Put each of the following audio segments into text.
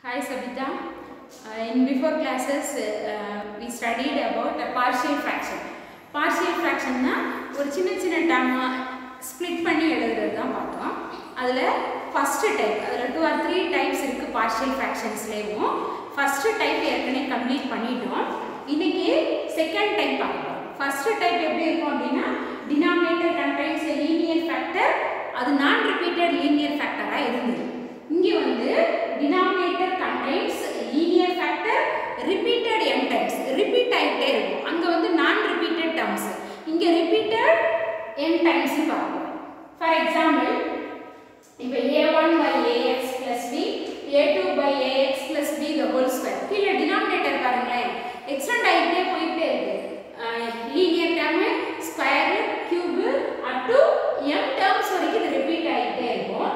Hi Sabita. Uh, in before classes, uh, we studied about a partial fraction. Partial fraction னா ஒரு சின்ன சின்ன டேர்மா split பண்ணி எழுதுறது தான் பார்த்தோம் அதில் ஃபஸ்ட்டு டைப் அதில் டூ ஆர் த்ரீ டைப்ஸ் இருக்குது பார்ஷியல் ஃப்ராக்ஷன்ஸ்லேயும் ஃபஸ்ட்டு டைப் ஏற்கனவே கம்ப்ளீட் பண்ணிட்டோம் இன்னைக்கு செகண்ட் டைப் பார்க்கலாம் ஃபஸ்ட்டு டைப் எப்படி இருக்கும் அப்படின்னா டினாமினேட்டர் கண்டைன்ஸ் லீனியர் ஃபேக்டர் அது நான் ரிப்பீட்டட் லீனியர் ஃபேக்டராக இருந்தது இங்கே வந்து denominator contains linear factor repeated n times repeat ஆகிட்டே இருக்கும் அங்கே வந்து நான் ரிப்பீட்டட் டேர்ம்ஸ் இங்கே ரிப்பீட்டட் என் டைம்ஸ் பார்க்கலாம் ஃபார் எக்ஸாம்பிள் இப்போ A one by a x plus B A two by a x plus B the whole square கீழே டினாமினேட்டர் பாருங்களேன் எக்ஸ்டெண்ட் ஆகிட்டே போயிட்டே இருக்கு linear term square cube up to m terms வரைக்கும் இது ரிப்பீட் ஆகிட்டே இருக்கும்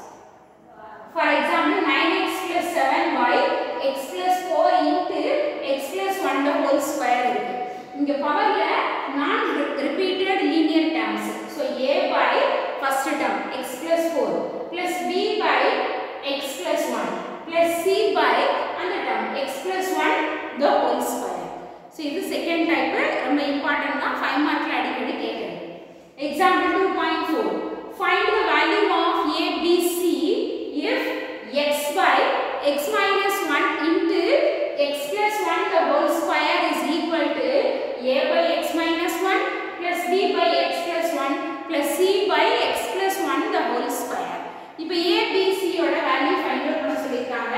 For example, 9x plus 7y x plus 4 into x plus 1 the whole square இருக்கு இங்க பவர்ல நான் repeated linear terms so a by first term x plus 4 plus b by x plus 1 plus c by அந்த term x plus 1 the whole square so இது second type ரொம்ப important தான் 5 மார்க்ல அடிக்கடி கேட்குறது example 2.4 find the value of a b c if x by x minus 1 into x plus 1 the whole square is equal to a by x minus 1 plus b by x plus 1 plus c by x plus 1 the whole square இப்போ a b c யோட value find out பண்ண சொல்லிருக்காங்க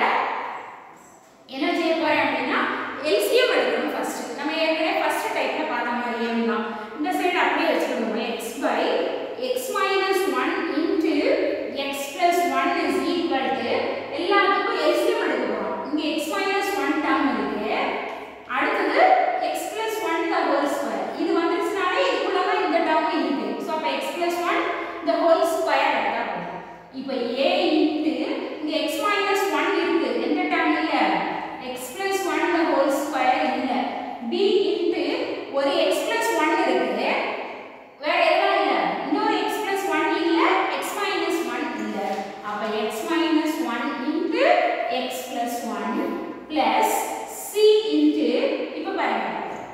என்ன செய்ய போறேன் அப்படின்னா LCM எடுக்கணும் first நம்ம ஏற்கனவே ஃபர்ஸ்ட் டைப்ல பார்த்த மாதிரியே தான் இந்த சைடு அப்படியே வச்சுக்கணும் x by x minus 1 into x plus 1 is equal to எல்லாத்துக்கும் LCM எடுக்க போறோம் இங்க x minus 1 டேர்ம் இருக்கு அடுத்தது x plus 1 the whole square இது வந்துச்சுனாலே இதுக்குள்ள தான் இந்த டேர்ம் இருக்கு சோ அப்ப x plus 1 the whole square எடுத்தா போதும் இப்போ a into இங்க x minus 1 இருக்கு எந்த டேர்ம் இல்ல x plus 1 the whole square இல்ல b into ஒரு x plus 1 இருக்கு வேற எதுவும் இல்ல இன்னொரு x plus 1 இல்ல x minus 1 இல்ல அப்ப x minus 1 into x plus 1 plus c into இப்ப பாருங்க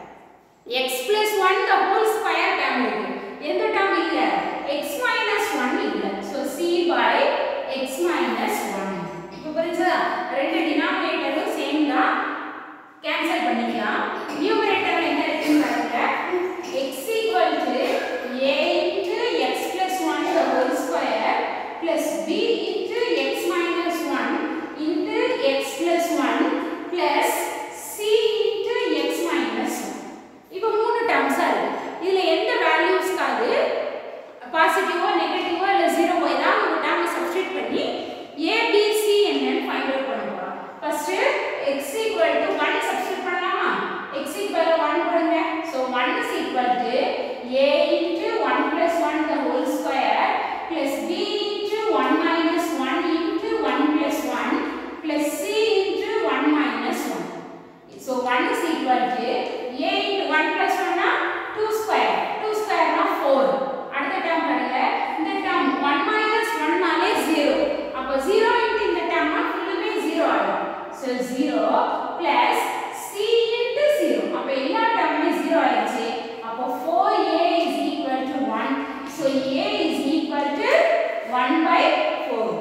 x plus 1 the whole square term இருக்கு எந்த term இல்ல x minus 1 இல்ல so c by x minus 1 இப்ப புரியுதா ரெண்டு டினாமினேட்டரும் சேம் தான் கேன்சல் பண்ணிக்கலாம் நியூமரேட்டர்ல என்ன இருக்குன்னு பாருங்க x equal to a into x plus 1 the whole square plus b into x minus 1 into x plus 1 plus c into x minus 1 இப்போ மூணு டேர்ம்ஸா இருக்கு இதுல எந்த வேல்யூஸ்க்காவது பாசிட்டிவோ நெகட்டிவோ இல்ல ஜீரோவோ ஏதாவது ஒரு டேர்ம் சப்ஸ்டிட் பண்ணி a b c என்னன்னு ஃபைண்ட் அவுட் பண்ண போறோம் first x equal to 1 substitute பண்ணலாமா x equal to 1 போடுங்க so 1 is equal to a into 1 plus 1 the whole square plus b into 1 minus 1 into 1 plus 1 plus c into 1 minus 1 so 1 is equal to a into 1 plus 1 னா 2 square 2 square னா 4 அடுத்த term பாருங்க இந்த term 1 minus 1 நாலே 0 அப்ப 0 into இந்த term னா ஃபுல்லுமே 0 ஆகும் so 0 plus c into 0 அப்ப எல்லா டேர்முமே 0 ஆயிடுச்சு அப்போ 4a is equal to 1 so a is equal to 1 by 4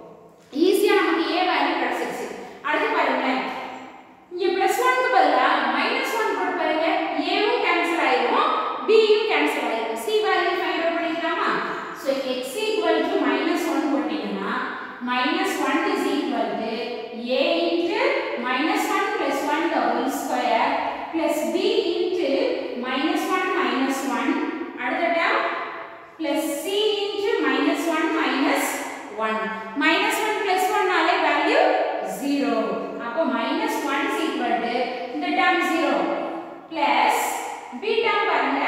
ஈஸியா நமக்கு a வேல்யூ கிடைச்சிருச்சு அடுத்து பாருங்களேன் இங்க பிளஸ் ஒன்க்கு பதிலா மைனஸ் ஒன் போட்டு பாருங்க ஏவும் கேன்சல் ஆயிரும் பியும் கேன்சல் ஆயிரும் சி வேல்யூ ஃபைண்ட் அவுட் பண்ணிக்கலாமா so x equal to minus one போட்டீங்கன்னா minus one is equal to A into minus one plus one the whole square plus B into minus one minus one அடுத்த term plus C into minus one minus one minus one plus ஒன்னாலே value zero அப்போ minus one is equal to இந்த term zero plus B term பாருங்க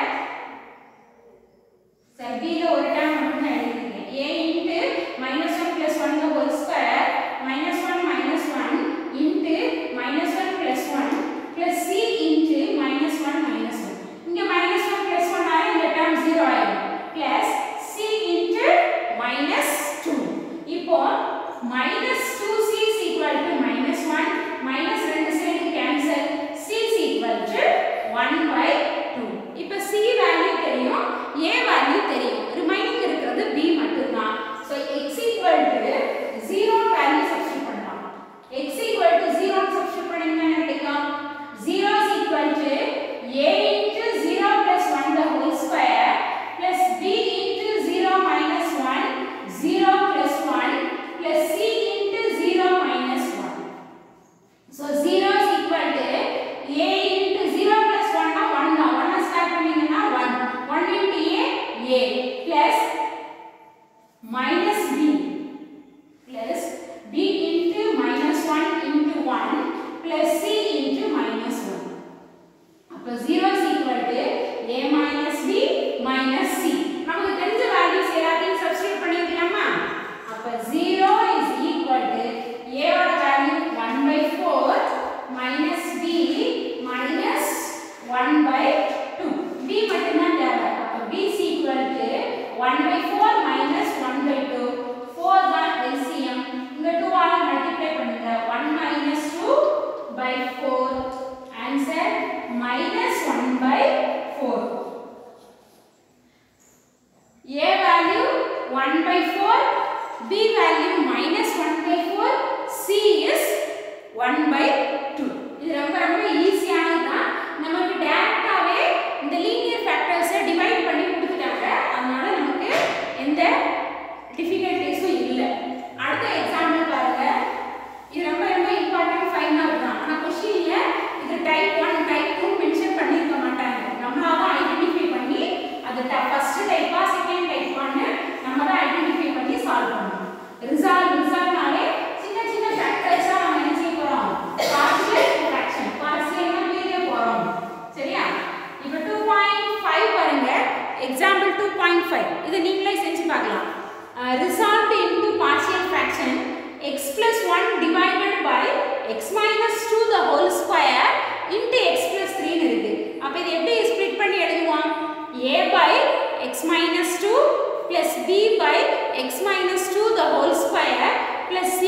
சரி பில ஒரு term மட்டும் தான் எழுதிருக்கேன் A into minus one plus one the whole square minus one minus one into minus one plus one plus C into minus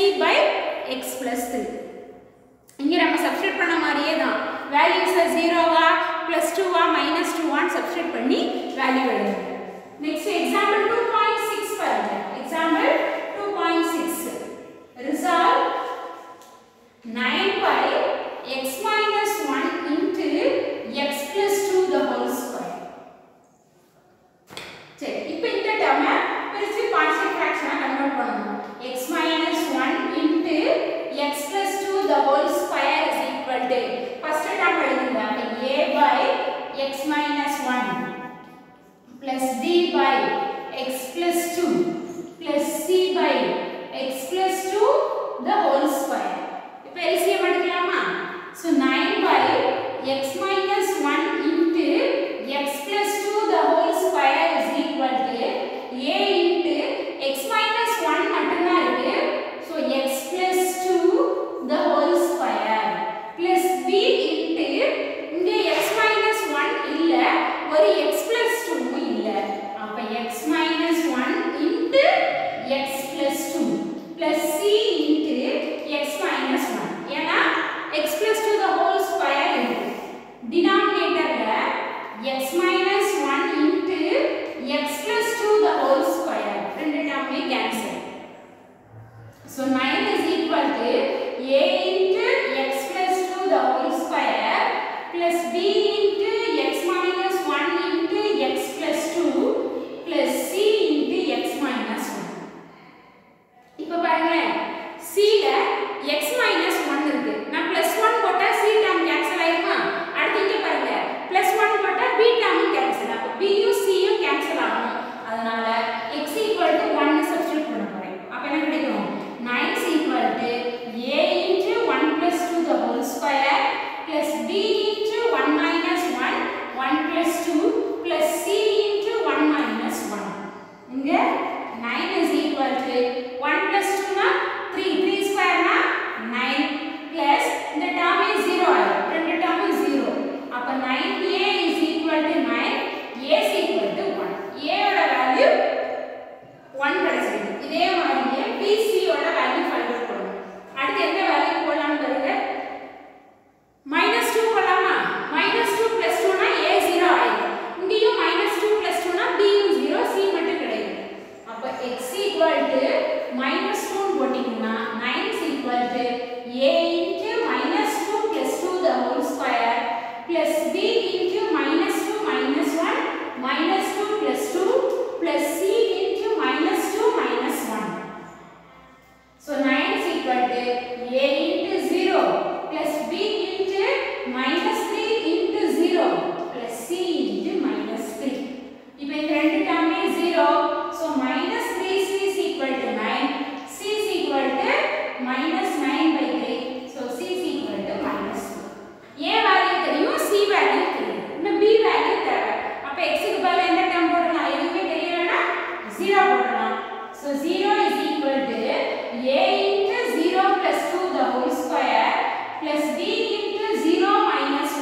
by x plus three இங்கே நம்ம substitute பண்ண மாதிரியே தான் வேல்யூஸை ஜீரோவா ப்ளஸ் டூவா மைனஸ் டூவான்னு சப்ஸ்டியூட் பண்ணி வேல்யூ எழுதுங்க next example two point six பாருங்க example two point six resolve nine by x minus one into x plus two the whole square சரி இப்போ இந்த டேர்மை பிரிச்சு பார்ஷியல் ஃபிராக்ஷனா கன்வெர்ட் பண்ணனும் x minus 1 into x plus 2 the whole square is equal to first term எழுதுங்க அப்ப a by x minus 1 plus b by x plus 2 plus c by x plus 2 the whole square இப்போ LCM எடுக்கலாமா so 9 by x minus 1 into x plus 2 the whole square is equal to a into x minus 1 மட்டும்தான் இருக்கு so x plus 2 the whole square plus b into இங்க x minus 1 இல்ல ஒரு x plus 2 இல்ல அப்ப x minus 1 into x plus 2 plus c into x minus 1 ஏன்னா x plus 2 the whole square இருக்கு denominatorல x minus 1 into x plus 2 the whole square ரெண்டு டேர்மே cancel so 9 is equal to a into x plus 2 the whole square plus b into x minus 1 into x plus 2 plus c into x minus 1 இப்போ பாருங்களேன் c ல x minus 1 இருக்கு நான் plus 1 போட்டா c term cancel ஆயிருமா அடுத்து இங்க பாருங்க plus 1 போட்டா b term cancel அப்ப b யும் c யும் cancel ஆகும் அதனால x equal to 1 சப்ஸ்டிட்யூட் பண்ண போறேன் அப்ப என்ன கிடைக்கும் 9 is equal to a into 1 plus 2 the whole square plus b into 1 minus 1 1 plus 2 plus c into 1 minus 1 இங்க 9 is equal to 1 plus 2 னா 3 3 square னா 9 plus இந்த term is 0 ஆயிடும் ரெண்டு term is 0 அப்ப 9a is equal to 9 a is equal to 1 a ஓட value 1 கிடைச்சிருக்கு இதே மாதிரியே bc ஓட வேல்யூ ஃபைண்ட் அவுட் பண்ணணும் அடுத்து எந்த வேல்யூ போடலாம்னு பாருங்க மைனஸ் டூ போடலாமா மைனஸ் டூ பிளஸ் டூனா ஏ ஜீரோ ஆயிடும் இங்கேயும் மைனஸ் டூ பிளஸ் டூனா பியும் ஜீரோ சி மட்டும் கிடைக்கும் அப்போ எக்ஸ் ஈக்குவல் டு மைனஸ் டூன்னு போட்டிங்கன்னா nine is equal to A into minus two plus two the whole square plus B into minus two minus one minus two plus two plus C into minus two minus one So 9 is equal to a into 0 plus b into minus 3 into 0 plus c into minus 3. இப்போ இந்த ரெண்டு டேர்மே 0 so minus 3c is equal to 9 c is equal to minus 9 by 3 so c is equal to minus 2 a value தெரியும் c value தெரியும் இன்னும் b value தேவை அப்ப x க்கு பதிலா எந்த டேர்ம் போடலாம் எதுவுமே தெரியலனா 0 போடலாம் so 0 is equal to a into 0 plus 2 the whole square plus b into 0 minus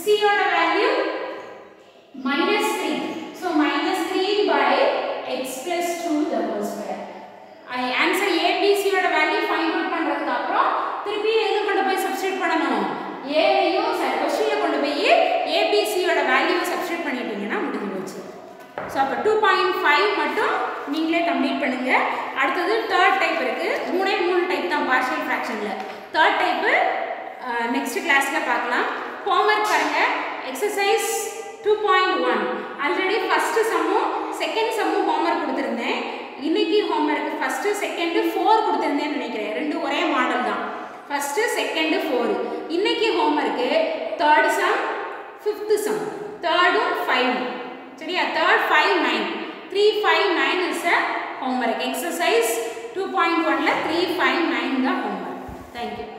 சியோட value minus three so minus three by x plus two the whole square answer ஏபிசியோட வேல்யூ ஃபைண்ட் அவுட் பண்ணுறதுக்கு அப்புறம் திருப்பி எது கொண்டு போய் substitute பண்ணணும் ஏலையும் கொஸ்டினில் கொண்டு போய் ஏபிசியோட வேல்யூவை சப்ஸ்டியூட் பண்ணிட்டீங்கன்னா முடிஞ்சு போச்சு ஸோ அப்போ டூ பாயிண்ட் ஃபைவ் மட்டும் நீங்களே கம்ப்ளீட் பண்ணுங்க அடுத்தது தேர்ட் டைப் இருக்கு மூணே மூணு டைப் தான் பார்ஷியல் ஃப்ராக்ஷனில் தேர்ட் டைப்பு நெக்ஸ்ட் கிளாஸில் பார்க்கலாம் ஹோம்ஒர்க் பாருங்க exercise two point one already first சம்மும் செகண்ட் சம்மும் ஹோம்ஒர்க் கொடுத்துருந்தேன் இன்னைக்கு ஹோம்ஒர்க் ஃபஸ்ட்டு செகண்டு ஃபோர் கொடுத்துருந்தேன்னு நினைக்கிறேன் ரெண்டு ஒரே மாடல் தான் ஃபஸ்ட்டு செகண்டு ஃபோரு இன்னைக்கு homework third sum fifth sum தேர்டும் ஃபைவ் சரியா third five nine three five nine is a homework exercise two point ஒனில் த்ரீ ஃபைவ் நைன் தான் ஹோம்ஒர்க் தேங்க்யூ